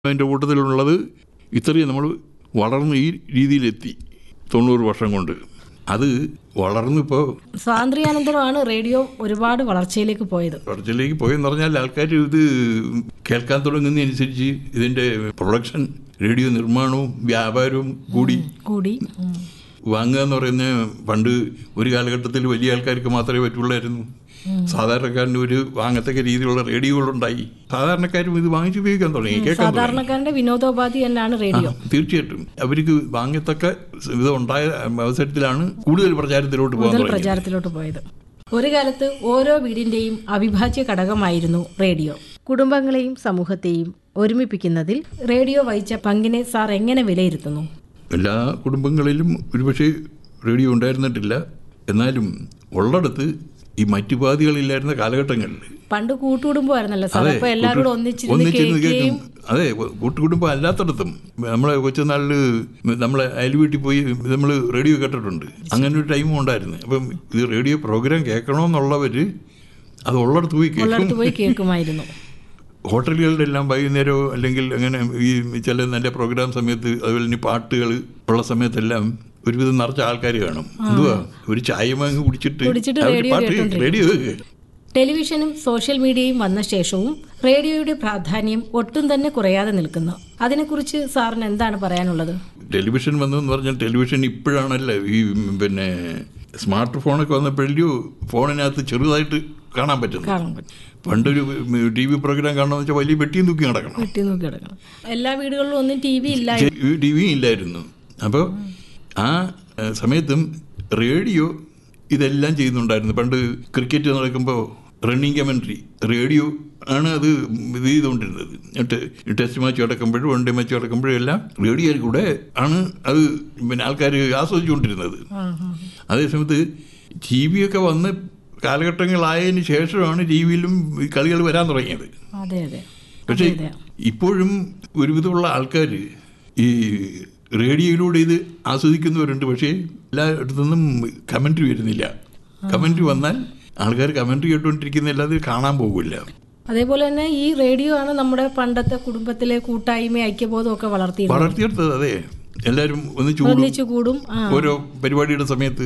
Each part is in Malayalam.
അതിൻ്റെ കൂട്ടത്തിലുള്ളത് ഇത്രയും നമ്മൾ വളർന്ന് ഈ രീതിയിലെത്തി തൊണ്ണൂറ് വർഷം കൊണ്ട് അത് വളർന്നിപ്പോൾ സ്വാതന്ത്ര്യാനന്തരമാണ് റേഡിയോ ഒരുപാട് വളർച്ചയിലേക്ക് പോയത് വളർച്ചയിലേക്ക് പോയെന്ന് പറഞ്ഞാൽ ആൾക്കാർ ഇത് കേൾക്കാൻ തുടങ്ങുന്നതനുസരിച്ച് ഇതിൻ്റെ പ്രൊഡക്ഷൻ റേഡിയോ നിർമ്മാണവും വ്യാപാരവും കൂടി കൂടി ഉം. വാങ്ങുക എന്ന് പറയുന്ന പണ്ട് ഒരു കാലഘട്ടത്തിൽ വലിയ ആൾക്കാർക്ക് മാത്രമേ പറ്റുള്ളായിരുന്നു സാധാരണക്കാരന് ഒരു വാങ്ങത്തക്ക രീതിയിലുള്ള റേഡിയോകളുണ്ടായി സാധാരണക്കാരും ഇത് വാങ്ങിച്ച് ഉപയോഗിക്കാൻ തുടങ്ങി കേൾക്കാൻ തുടങ്ങി സാധാരണക്കാരന്റെ വിനോദോപാധി തന്നെയാണ് റേഡിയോ തീർച്ചയായിട്ടും അവർക്ക് വാങ്ങത്തക്ക ഇത് ഉണ്ടായ അവസരത്തിലാണ് കൂടുതൽ പ്രചാരത്തിലോട്ട് പോകാൻ മുതൽ തുടങ്ങിയത് പ്രചാരത്തിലോട്ട് പോയത് ഒരു കാലത്ത് ഓരോ വീടിന്റെയും അവിഭാജ്യ ഘടകമായിരുന്നു റേഡിയോ കുടുംബങ്ങളെയും സമൂഹത്തെയും ഒരുമിപ്പിക്കുന്നതിൽ റേഡിയോ വഹിച്ച പങ്കിനെ സാർ എങ്ങനെ വിലയിരുത്തുന്നു എല്ലാ കുടുംബങ്ങളിലും ഒരുപക്ഷെ റേഡിയോ ഉണ്ടായിരുന്നിട്ടില്ല എന്നാലും ഉള്ളിടത്ത് ഈ മറ്റുപാധികളില്ലായിരുന്ന കാലഘട്ടങ്ങളിൽ പണ്ട് കൂട്ടുകുടുംബമായിരുന്നല്ലോ സാർ അതെ അപ്പൊ എല്ലാവരും കൂടെ ഒന്നിച്ചിരുന്ന് ഒന്നിച്ചിരുന്ന് കേൾക്കുകയും കേൾക്കും അതെ കൂട്ടുകുടുംബം അല്ലാത്തടത്തും നമ്മളെ കൊച്ചുനാളിൽ നമ്മളെ അയൽ വീട്ടിൽ പോയി നമ്മൾ റേഡിയോ കേട്ടിട്ടുണ്ട് അങ്ങനെ ഒരു ടൈമും ഉണ്ടായിരുന്നു അപ്പം ഇത് റേഡിയോ പ്രോഗ്രാം കേൾക്കണമെന്നുള്ളവർ അത് ഉള്ളിടത്ത് പോയി കേൾക്കും ഉള്ളിടത്ത് പോയി കേൾക്കുമായിരുന്നു ഹോട്ടലുകളുടെ എല്ലാം വൈകുന്നേരമോ അല്ലെങ്കിൽ അങ്ങനെ ഈ ചില നല്ല പ്രോഗ്രാം സമയത്ത് അതുപോലെ ഇനി പാട്ടുകൾ ഉള്ള സമയത്തെല്ലാം ഒരുവിധം നിറച്ച ആൾക്കാർ കാണും എന്തുവാ ഒരു ചായ വാങ്ങി കുടിച്ചിട്ട് കുടിച്ചിട്ട് അവര് റേഡിയോ പാട്ട് കേട്ടോണ്ടിരിക്കും. റേഡിയോ കേൾക്കും. ടെലിവിഷനും സോഷ്യൽ മീഡിയയും വന്ന ശേഷവും റേഡിയോയുടെ പ്രാധാന്യം ഒട്ടും തന്നെ കുറയാതെ നിൽക്കുന്നു അതിനെക്കുറിച്ച് സാറിന് എന്താണ് പറയാനുള്ളത് ടെലിവിഷൻ വന്നതെന്ന് പറഞ്ഞാൽ ടെലിവിഷൻ ഇപ്പോഴാണല്ലോ ഈ പിന്നെ സ്മാർട്ട് ഫോണൊക്കെ വന്നപ്പോഴല്ലോ ഫോണിനകത്ത് ചെറുതായിട്ട് കാണാൻ പറ്റുന്നു കാണാൻ പറ്റും പണ്ടൊരു ടി വി പ്രോഗ്രാം കാണണമെന്ന് വെച്ചാൽ വലിയ പെട്ടിയും തൂക്കി നടക്കണം വീട്ടിൽ നോക്കി കിടക്കണം എല്ലാ വീടുകളിലും ഒന്നും ടി വി ഇല്ല ടി വി ഇല്ലായിരുന്നു അപ്പോൾ ആ ഏഹ്, സമയത്തും റേഡിയോ ഇതെല്ലാം ചെയ്യുന്നുണ്ടായിരുന്നു പണ്ട് ക്രിക്കറ്റ് നടക്കുമ്പോൾ റണ്ണിങ് കമൻട്രി റേഡിയോ ആണ് അത് ഇത് ചെയ്തുകൊണ്ടിരുന്നത് എന്നിട്ട് ടെസ്റ്റ് മാച്ച് നടക്കുമ്പോഴും വൺ ഡേ മാച്ച് നടക്കുമ്പോഴും എല്ലാം റേഡിയോയിൽ കൂടെ ആണ് അത് പിന്നെ ആൾക്കാർ ആസ്വദിച്ചുകൊണ്ടിരുന്നത് ആ, ആ. അതേസമയത്ത് ടി വി ഒക്കെ വന്ന് കാലഘട്ടങ്ങളായതിന് ശേഷമാണ് ടി വിയിലും കളികൾ വരാൻ തുടങ്ങിയത് അതെ അതെ പക്ഷേ അതെ, അതെ. ഇപ്പോഴും ഒരുവിധമുള്ള ആൾക്കാർ ഈ റേഡിയോയിലൂടെ ഇത് ആസ്വദിക്കുന്നവരുണ്ട് പക്ഷേ എല്ലായിടത്തുനിന്നും കമൻട്രി വരുന്നില്ല കമൻട്രി വന്നാൽ ആൾക്കാർ കമൻട്രി കേട്ടുകൊണ്ടിരിക്കുന്നല്ലാതെ കാണാൻ പോകില്ല അതേപോലെ തന്നെ ഈ റേഡിയോ ആണ് നമ്മുടെ പണ്ടത്തെ കുടുംബത്തിലെ കൂട്ടായ്മ ഐക്യബോധം ഒക്കെ വളർത്തിയിരുന്നത് വളർത്തിയെടുത്തത് അതെ എല്ലാവരും ഒന്നിച്ചു കൂടും ഒന്നിച്ചു കൂടും ആ ഓരോ പരിപാടിയുടെ സമയത്ത്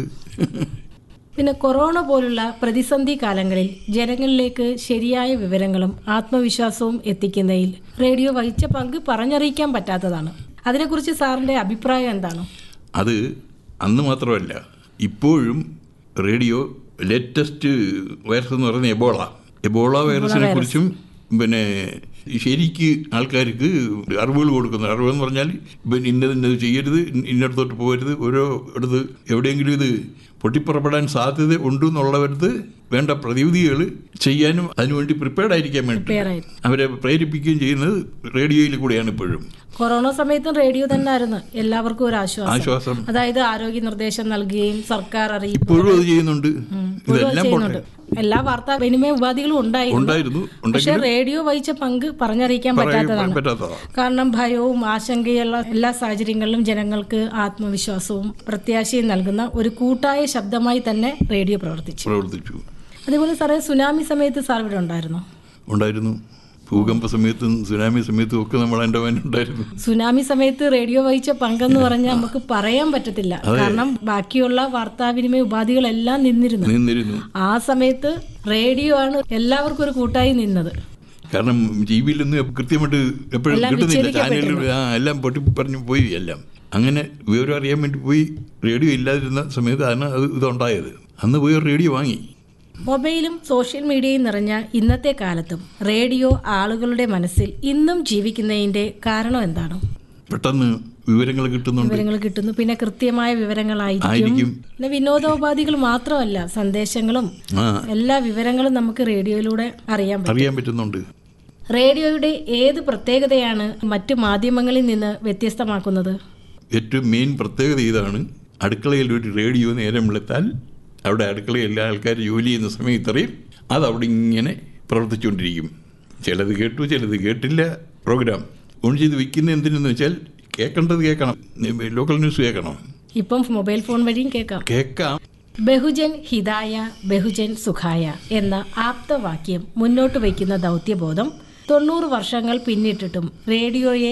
പിന്നെ കൊറോണ പോലുള്ള പ്രതിസന്ധി കാലങ്ങളിൽ ജനങ്ങളിലേക്ക് ശരിയായ വിവരങ്ങളും ആത്മവിശ്വാസവും എത്തിക്കുന്നതിൽ റേഡിയോ വഹിച്ച പങ്ക് പറഞ്ഞറിയിക്കാൻ പറ്റാത്തതാണ് അതിനെക്കുറിച്ച് സാറിന്റെ അഭിപ്രായം എന്താണ് അത് അന്ന് മാത്രമല്ല ഇപ്പോഴും റേഡിയോ ലേറ്റസ്റ്റ് വൈറസ് എന്ന് പറയുന്നത് എബോള എബോള വൈറസിനെ കുറിച്ചും പിന്നെ ശരിക്ക് ആൾക്കാർക്ക് അറിവുകൾ കൊടുക്കുന്നു അറിവെന്ന് പറഞ്ഞാൽ ഇപ്പം ഇന്നത് ഇന്നത് ചെയ്യരുത് ഇന്ന- ഇന്നടത്തോട്ട് പോകരുത് ഓരോ ഇടത്ത് എവിടെയെങ്കിലും ഇത് പൊട്ടിപ്പുറപ്പെടാൻ സാധ്യത ഉണ്ടെന്നുള്ളവർക്ക് വേണ്ട പ്രതിവിധികൾ ചെയ്യാനും അതിനുവേണ്ടി പ്രിപ്പയർഡ് ആയിരിക്കാൻ വേണ്ടി പേരായി അവരെ പ്രേരിപ്പിക്കുകയും ചെയ്യുന്നത് റേഡിയോയിൽ കൂടെയാണ് ഇപ്പോഴും കൊറോണ സമയത്തും റേഡിയോ തന്നെ ആയിരുന്നു എല്ലാവർക്കും ഒരു ആശ്വാസം ആശ്വാസം അതായത് ആരോഗ്യ നിർദ്ദേശം നൽകുകയും സർക്കാർ അറിയിപ്പ് ഇപ്പോഴും അത് ചെയ്യുന്നുണ്ട് ഇപ്പോഴും അത് ഇതെല്ലാം പോട്ടെ ചെയ്യുന്നുണ്ട് എല്ലാ വാർത്താ വിനിമയ ഉപാധികളും ഉണ്ടായിരുന്നു ഉണ്ടായിരുന്നു പക്ഷെ ഉണ്ടെങ്കിലും റേഡിയോ വഹിച്ച പങ്ക് പറഞ്ഞറിയിക്കാൻ പറയാൻ പറ്റാത്തതാണ് പറ്റാത്തതാണ് കാരണം ഭയവും ആശങ്കയുള്ള എല്ലാ സാഹചര്യങ്ങളിലും ജനങ്ങൾക്ക് ആത്മവിശ്വാസവും പ്രത്യാശയും നൽകുന്ന ഒരു കൂട്ടായ ശബ്ദമായി തന്നെ റേഡിയോ പ്രവർത്തിച്ചു പ്രവർത്തിച്ചു അതേപോലെ സാറേ സുനാമി സമയത്ത് സാർ ഇവിടെ ഉണ്ടായിരുന്നു ഉണ്ടായിരുന്നു ഭൂകമ്പ സമയത്തും സുനാമി സമയത്തും ഒക്കെ നമ്മൾ അൻഡമാൻ ഉണ്ടായിരുന്നു സുനാമി സമയത്ത് റേഡിയോ വഹിച്ച പങ്കെന്ന് പറഞ്ഞാൽ നമുക്ക് പറയാൻ പറ്റത്തില്ല കാരണം ബാക്കിയുള്ള വാർത്താവിനിമയ ഉപാധികളെല്ലാം നിന്നിരുന്നു നിന്നിരുന്നു ആ സമയത്ത് റേഡിയോ ആണ് എല്ലാവർക്കും ഒരു കൂട്ടായി നിന്നത് കാരണം ടി വിയിലൊന്നും കൃത്യമായിട്ട് എപ്പോഴും എല്ലാം കിട്ടുന്നില്ല ചാനലിൽ ആ എല്ലാം പൊട്ടി പറഞ്ഞു പോയി എല്ലാം അങ്ങനെ വിവരം അറിയാൻ വേണ്ടി പോയി റേഡിയോ ഇല്ലാതിരുന്ന സമയത്താണ് അത് ഇതുണ്ടായത് അന്ന് പോയി ഒരു റേഡിയോ വാങ്ങി മൊബൈലും സോഷ്യൽ മീഡിയയും നിറഞ്ഞ ഇന്നത്തെ കാലത്തും റേഡിയോ ആളുകളുടെ മനസ്സിൽ ഇന്നും ജീവിക്കുന്നതിന്റെ കാരണം എന്താണ് പെട്ടെന്ന് വിവരങ്ങൾ കിട്ടുന്നുണ്ട് വിവരങ്ങൾ കിട്ടുന്നു പിന്നെ കൃത്യമായ വിവരങ്ങളായിരിക്കും ആയിരിക്കും പിന്നെ വിനോദോപാധികൾ മാത്രമല്ല സന്ദേശങ്ങളും ആ എല്ലാ വിവരങ്ങളും നമുക്ക് റേഡിയോയിലൂടെ അറിയാൻ പറ്റും അറിയാൻ പറ്റുന്നുണ്ട് റേഡിയോയുടെ ഏത് പ്രത്യേകതയാണ് മറ്റു മാധ്യമങ്ങളിൽ നിന്ന് വ്യത്യസ്തമാക്കുന്നത് ഏറ്റവും മെയിൻ പ്രത്യേകത ഇതാണ് അടുക്കളയിൽ ഒരു റേഡിയോ നേരം വിളിത്താൽ അവിടെ അടുക്കളയിൽ എല്ലാ ആൾക്കാർ ജോലി ചെയ്യുന്ന സമയം ഇത്രയും അത് അവിടെ ഇങ്ങനെ പ്രവർത്തിച്ചുകൊണ്ടിരിക്കും ചിലത് കേട്ടു ചിലത് കേട്ടില്ല പ്രോഗ്രാം ഓൺ ചെയ്ത് വെക്കുന്ന എന്തിനെന്ന് വെച്ചാൽ കേൾക്കേണ്ടത് കേൾക്കണം ലോക്കൽ ന്യൂസ് കേൾക്കണം ഇപ്പം മൊബൈൽ ഫോൺ വഴിയും കേൾക്കാം കേൾക്കാം ബഹുജൻ ഹിതായ ബഹുജൻ സുഖായ എന്ന ആപ്തവാക്യം മുന്നോട്ട് വയ്ക്കുന്ന ദൗത്യബോധം തൊണ്ണൂറ് വർഷങ്ങൾ പിന്നിട്ടിട്ടും റേഡിയോയെ